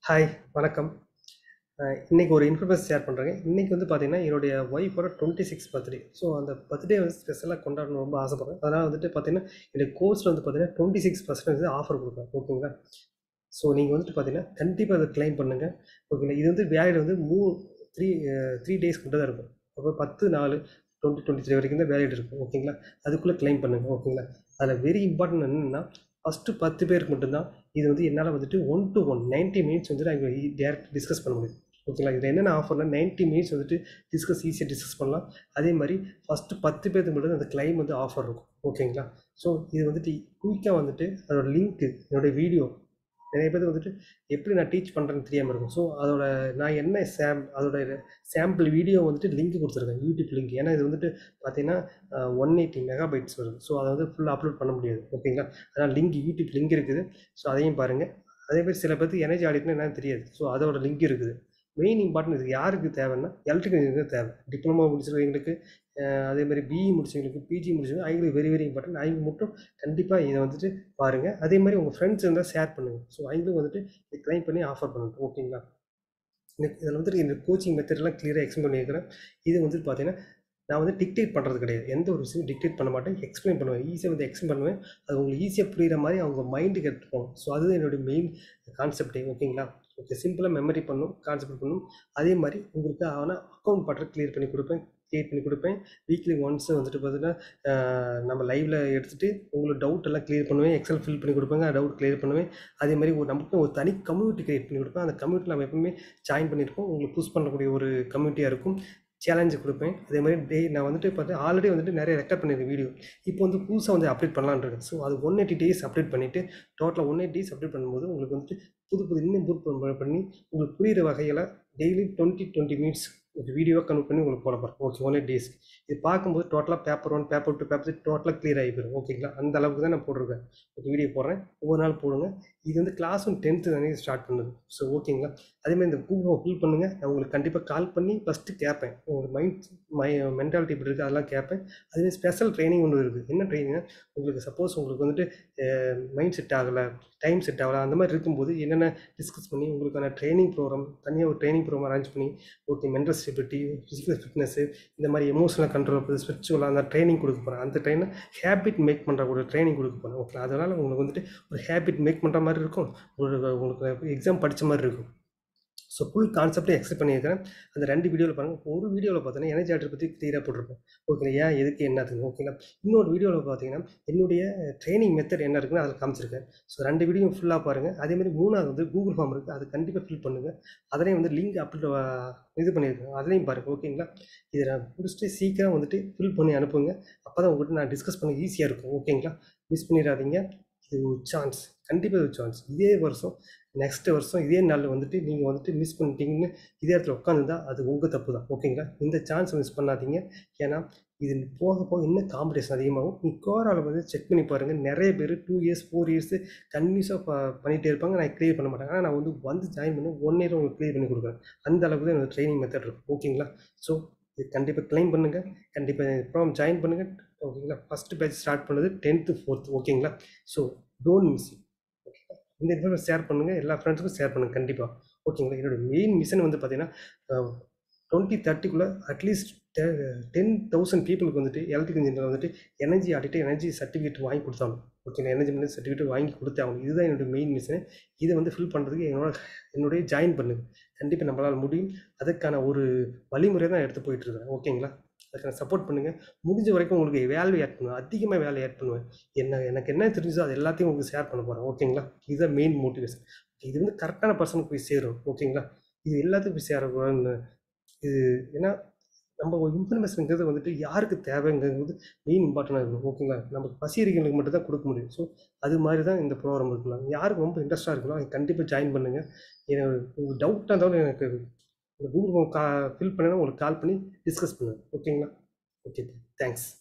hi வணக்கம் அஹ் இன்னைக்கு ஒரு இன்ஃபர்மேஷன் ஷேர் பண்ணுறேங்க இன்னைக்கு வந்து பார்த்தீங்கன்னா என்னுடைய ஒய்ஃபோட டுவெண்ட்டி சிக்ஸ் பர்த்டே ஸோ அந்த பர்த்டே வந்து ஸ்பெஷலாக கொண்டாடணும் ரொம்ப ஆசைப்படுறேன் அதனால் வந்துட்டு பார்த்தீங்கன்னா என்னுடைய கோர்ஸில் வந்து பார்த்தீங்கன்னா டுவெண்ட்டி சிக்ஸ் பர்சன்டேஜ் ஆஃபர் கொடுப்பேன் ஓகேங்களா ஸோ நீங்கள் வந்துட்டு பார்த்தீங்கன்னா கண்டிப்பாக அதை க்ளைம் பண்ணுங்கள் ஓகேங்களா இது வந்து வேலையில் வந்து மூ த்ரீ த்ரீ டேஸ் மட்டும் தான் இருக்கும் அப்போ பத்து நாலு டுவெண்ட்டி டுவெண்ட்டி த்ரீ வரைக்கும் தான் வேலைட் இருக்கும் ஓகேங்களா அதுக்குள்ளே க்ளைம் பண்ணுங்கள் ஓகேங்களா அதில் வெரி இம்பார்ட்டன்ட் என்னென்னா ஃபஸ்ட்டு பத்து பேருக்கு மட்டும்தான் இது வந்து என்னால் வந்துட்டு one to one ninety minutes வந்துட்டு அங்கே டேரக்ட் டிஸ்கஸ் பண்ண முடியும் ஓகேங்களா இதில் என்னென்ன ஆஃபர்னா நைன்ட்டி மினிட்ஸ் வந்துட்டு டிஸ்கஸ் ஈஸியாக டிஸ்கஸ் பண்ணலாம் அதே மாதிரி ஃபஸ்ட்டு பத்து பேருக்கு மட்டும் அந்த கிளைம் வந்து ஆஃபர் இருக்கும் ஓகேங்களா ஸோ இது வந்துட்டு குயிக்காக வந்துட்டு அதோட லிங்க்கு என்னுடைய வீடியோ நிறைய பேர் வந்துட்டு எப்படி நான் டீச் பண்ணுறேன்னு தெரியாமல் இருக்கும் ஸோ அதோட நான் என்ன சாம் அதோட சாம்பிள் வீடியோ வந்துட்டு லிங்க் கொடுத்துருக்கேன் யூடியூப் லிங்க் ஏன்னா இது வந்துட்டு பார்த்தீங்கன்னா ஒன் எயிட்டி மெகா பைட்ஸ் வருது ஸோ அதை வந்து ஃபுல்லாக அப்லோட் பண்ண முடியாது ஓகேங்களா அதனால் லிங்க் யூடியூப் லிங்க் இருக்குது ஸோ அதையும் பாருங்கள் அதே மாதிரி சில பேருக்கு எனர்ஜி ஆடிட்னா என்னன்னு தெரியாது ஸோ அதோட லிங்க் இருக்குது மெயின் இம்பார்ட்டன்ட் இது யாருக்கு தேவைன்னா எலக்ட்ரிக்கல் இன்ஜினியர் தேவை டிப்ளமோ முடிச்சிருக்கவங்களுக்கு அதே மாதிரி பிஇ முடிச்சவங்களுக்கு பிஜி முடிச்சவங்க அவங்களுக்கு வெரி வெரி இம்பார்ட்டன்ட் அவங்க மட்டும் கண்டிப்பாக இதை வந்துட்டு பாருங்கள் அதே மாதிரி உங்கள் ஃப்ரெண்ட்ஸ் இருந்தால் ஷேர் பண்ணுங்கள் ஸோ அவங்களும் வந்துட்டு இதை க்ளைம் பண்ணி ஆஃபர் பண்ணட்டும் ஓகேங்களா எனக்கு இதில் வந்துட்டு இந்த கோச்சிங் மெத்தட்லாம் கிளியராக எக்ஸ்பிளைன் பண்ணியிருக்கிறேன் இது வந்துட்டு பார்த்தீங்கன்னா நான் வந்து டிக்டேட் பண்ணுறது கிடையாது எந்த ஒரு விஷயம் டிக்டேட் பண்ண மாட்டேன் எக்ஸ்பிளைன் பண்ணுவேன் ஈஸியாக வந்து எக்ஸ்பிளைன் பண்ணுவேன் அது உங்களுக்கு ஈஸியாக புரியுற மாதிரி அவங்க மைண்டுக்கு எடுத்துப்போம் ஸோ அதுதான் என்னுடைய மெயின் கான்செப்டே ஓகேங்களா ஓகே சிம்பிளாக மெமரி பண்ணும் கான்செப்ட் பண்ணும் அதே மாதிரி உங்களுக்கு ஆனால் அக்கௌண்ட் பட்டன் கிளியர் பண்ணி கொடுப்பேன் கிரியேட் பண்ணி கொடுப்பேன் வீக்லி ஒன்ஸ் வந்துட்டு பார்த்தீங்கன்னா நம்ம லைவில் எடுத்துகிட்டு உங்களுக்கு டவுட் எல்லாம் கிளியர் பண்ணுவேன் எக்ஸல் ஃபில் பண்ணி கொடுப்பேங்க டவுட் கிளியர் பண்ணுவேன் அதே மாதிரி ஒரு நமக்கு ஒரு தனி கம்யூனிட்டி கிரியேட் பண்ணி கொடுப்பேன் அந்த கம்யூனிட்டி நம்ம எப்பவுமே ஜாயின் பண்ணியிருப்போம் உங்களுக்கு புஷ் பண்ணக்கூடிய ஒரு கம்யூனிட்டியாக இருக்கும் சேலஞ்சு கொடுப்பேன் அதே மாதிரி டே நான் வந்துட்டு பார்த்தா ஆல்ரெடி வந்துட்டு நிறைய ரெக்கார்ட் பண்ணியிருக்கேன் வீடியோ இப்போ வந்து புதுசாக வந்து அப்டேட் பண்ணலான்னு இருக்கேன் ஸோ அது ஒன் எயிட்டி டேஸ் அப்டேட் பண்ணிவிட்டு டோட்டலாக ஒன் எயிட் டேஸ் அப்டேட் பண்ணும்போது உங்களுக்கு வந்துட்டு புது புது இன்னும் இம்ப்ரூவ் பண்ணி உங்களுக்கு புரிகிற வகையில் டெய்லி டுவெண்ட்டி டுவெண்ட்டி மினிட்ஸ் ஒரு வீடியோவாக கன்வெர்ட் பண்ணி உங்களுக்கு போட போகிறேன் ஓகே ஒன் எயிட் டேஸ் இது பார்க்கும்போது டோட்டலாக paper one paper two paper டோட்டலாக கிளியர் ஆகி போயிடும் ஓகேங்களா அந்த அளவுக்கு தான் நான் போட்டிருக்கேன் ஒரு வீடியோ போடுறேன் ஒவ்வொரு நாள் போடுங்க இது வந்து கிளாஸ் ஒன் டென்த்து தானே ஸ்டார்ட் பண்ணுது ஸோ ஓகேங்களா அதேமாதிரி இந்த கூகுள் ஃபில் பண்ணுங்கள் நான் உங்களுக்கு கண்டிப்பாக கால் பண்ணி ஃபஸ்ட்டு கேட்பேன் உங்கள் மைண்ட் மை மென்டாலிட்டி இப்படி இருக்குது அதெல்லாம் கேட்பேன் அதுவே ஸ்பெஷல் ட்ரைனிங் ஒன்று இருக்குது என்ன ட்ரைனிங்னா உங்களுக்கு சப்போஸ் உங்களுக்கு வந்துட்டு மைண்ட் செட் ஆகலை டைம் செட் ஆகலை அந்த மாதிரி இருக்கும்போது என்னென்ன டிஸ்கஸ் பண்ணி உங்களுக்கான ட்ரைனிங் ப்ரோக்ராம் தனியாக ஒரு ட்ரைனிங் ப்ரோக்ராம் அரேஞ்ச் பண்ணி okay mental stability physical fitness இந்த மாதிரி எமோஷனல் கண்ட்ரோல் பண்ணி ஸ்பிரிச்சுவலாக அந்த ட்ரைனிங் கொடுக்க போகிறேன் அந்த ட்ரைனில் ஹேபிட் மேக் பண்ணுற ஒரு ட்ரைனிங் கொடுக்க போகிறேன் ஓகே அதனால் உங்களுக்கு வந்துட்டு ஒரு ஹேபிட் மேக் பண்ணுற மாதிரி இருக்கும் ஒரு உங்களுக்கு எக்ஸாம் படித்த மாதிரி இருக்கும் ஸோ ஃபுல் கான்செப்டே எக்ஸ்பிளைன் பண்ணியிருக்கிறேன் அந்த ரெண்டு வீடியோவில் பாருங்கள் ஒரு வீடியோவில் பார்த்தீங்கன்னா எனர்ஜி ஆர்டர் பற்றி கிளியராக போட்டிருப்பேன் ஓகே ஏன் எதுக்கு என்னதுங்க ஓகேங்களா இன்னொரு வீடியோவில் பார்த்தீங்கன்னா என்னுடைய ட்ரைனிங் மெத்தட் என்ன இருக்குன்னு அதில் காமிச்சிருக்கேன் ஸோ ரெண்டு வீடியோ ஃபுல்லாக பாருங்கள் அதே மாதிரி மூணாவது வந்து கூகுள் ஃபார்ம் இருக்குது அது கண்டிப்பாக ஃபில் பண்ணுங்கள் அதனையும் வந்து லிங்க் அப்லோட் இது பண்ணியிருக்கேன் அதையும் பாருங்கள் ஓகேங்களா இதை நான் முடிச்சுட்டு சீக்கிரம் வந்துட்டு ஃபில் பண்ணி அனுப்புங்க அப்போ தான் உங்கள்கிட்ட நான் டிஸ்கஸ் பண்ண ஈஸியாக இருக்கும் ஓகேங்களா மிஸ் பண்ணிடாதீங்க இது ஒரு சான்ஸ் கண்டிப்பாக ஒரு சான்ஸ் இதே வருஷம் நெக்ஸ்ட் வருஷம் இதே நாளில் வந்துட்டு நீங்கள் வந்துட்டு மிஸ் பண்ணிட்டீங்கன்னு இதே இடத்துல உட்காந்துருந்தா அது உங்கள் தப்பு தான் ஓகேங்களா இந்த சான்ஸ் மிஸ் பண்ணாதீங்க ஏன்னா இது போக போக இன்னும் காம்படிஷன் அதிகமாகும் நீ கோராவில் வந்து செக் பண்ணி பாருங்கள் நிறைய பேர் டூ இயர்ஸ் ஃபோர் இயர்ஸ் கன்யூஸாக ப பண்ணிகிட்டே இருப்பாங்க நான் கிளியர் பண்ண மாட்டேன் ஆனால் நான் வந்து வந்து ஜாயின் பண்ணி ஒன் இயர் உங்களுக்கு கிளியர் பண்ணி கொடுக்குறேன் அந்த அளவுக்கு தான் என்னோடய ட்ரைனிங் மெத்தட் இருக்கும் ஓகேங்களா ஸோ இது கண்டிப்பாக க்ளைம் பண்ணுங்கள் கண்டிப்பாக ப்ரோக்ராம் ஜாயின் பண்ணுங்கள் ஓகேங்களா ஃபஸ்ட்டு பேட்ச் ஸ்டார்ட் பண்ணது டென்த்து ஃபோர்த் ஓகேங்களா ஸோ டோன்ட் மிஸ் ஓகேங்களா இந்த இன்ஃபர்மேஷன் ஷேர் பண்ணுங்கள் எல்லா ஃப்ரெண்ட்ஸுக்கும் ஷேர் பண்ணுங்கள் கண்டிப்பாக ஓகேங்களா என்னோடய மெயின் மிஷன் வந்து பார்த்தீங்கன்னா டுவெண்ட்டி தேர்ட்டிக்குள்ளே அட்லீஸ்ட் டென் தௌசண்ட் பீப்புளுக்கு வந்துட்டு எலக்ட்ரிக் இன்ஜினியர் வந்துட்டு எனர்ஜி ஆடிட்டு எனர்ஜி சர்டிஃபிகேட் வாங்கி கொடுத்தாலும் ஓகே எனர்ஜி மினிட் சர்டிஃபிகேட் வாங்கி கொடுத்தே ஆகணும் இதுதான் என்னோடய மெயின் மிஷன் இதை வந்து ஃபில் பண்ணுறதுக்கு என்னோட என்னுடைய ஜாயின் பண்ணுங்க கண்டிப்பாக நம்மளால் முடியும் அதுக்கான ஒரு வழிமுறை தான் எடுத்து போயிட்டுருக்கேன் ஓகேங்களா அதுக்கான சப்போர்ட் பண்ணுங்கள் முடிஞ்ச வரைக்கும் உங்களுக்கு வேல்யூ ஆட் பண்ணுவேன் அதிகமாக வேல்யூ ஆட் பண்ணுவேன் என்ன எனக்கு என்ன தெரிஞ்சோ அது எல்லாத்தையும் உங்களுக்கு ஷேர் பண்ண போகிறேன் ஓகேங்களா இதுதான் மெயின் மோட்டிவேஷன் இது வந்து கரெக்டான பர்சனுக்கு போய் சேரும் ஓகேங்களா இது எல்லாத்துக்கும் போய் சேரக்கூடாதுன்னு இது ஏன்னா நம்ம ஒரு இன்ஃபர்மேஷனுங்கிறது வந்துட்டு யாருக்கு தேவைங்கிறது மெயின் இம்பார்ட்டண்டாக இருக்கும் ஓகேங்களா நமக்கு பசியறிகளுக்கு மட்டும் தான் கொடுக்க முடியும் ஸோ அது மாதிரி தான் இந்த ப்ரோக்ராம் இருக்கலாம் யாருக்கு ரொம்ப இன்ட்ரெஸ்ட்டாக இருக்கணும் அது கண்டிப்பாக ஜாயின் பண்ணுங்கள் எனக்கு டவுட்டாக இருந்தாலும் எனக்கு கூகுள் கா ஃபில் பண்ணேன்னா உங்களுக்கு கால் பண்ணி டிஸ்கஸ் பண்ணுவேன் ஓகேங்களா ஓகே தேங்க்ஸ்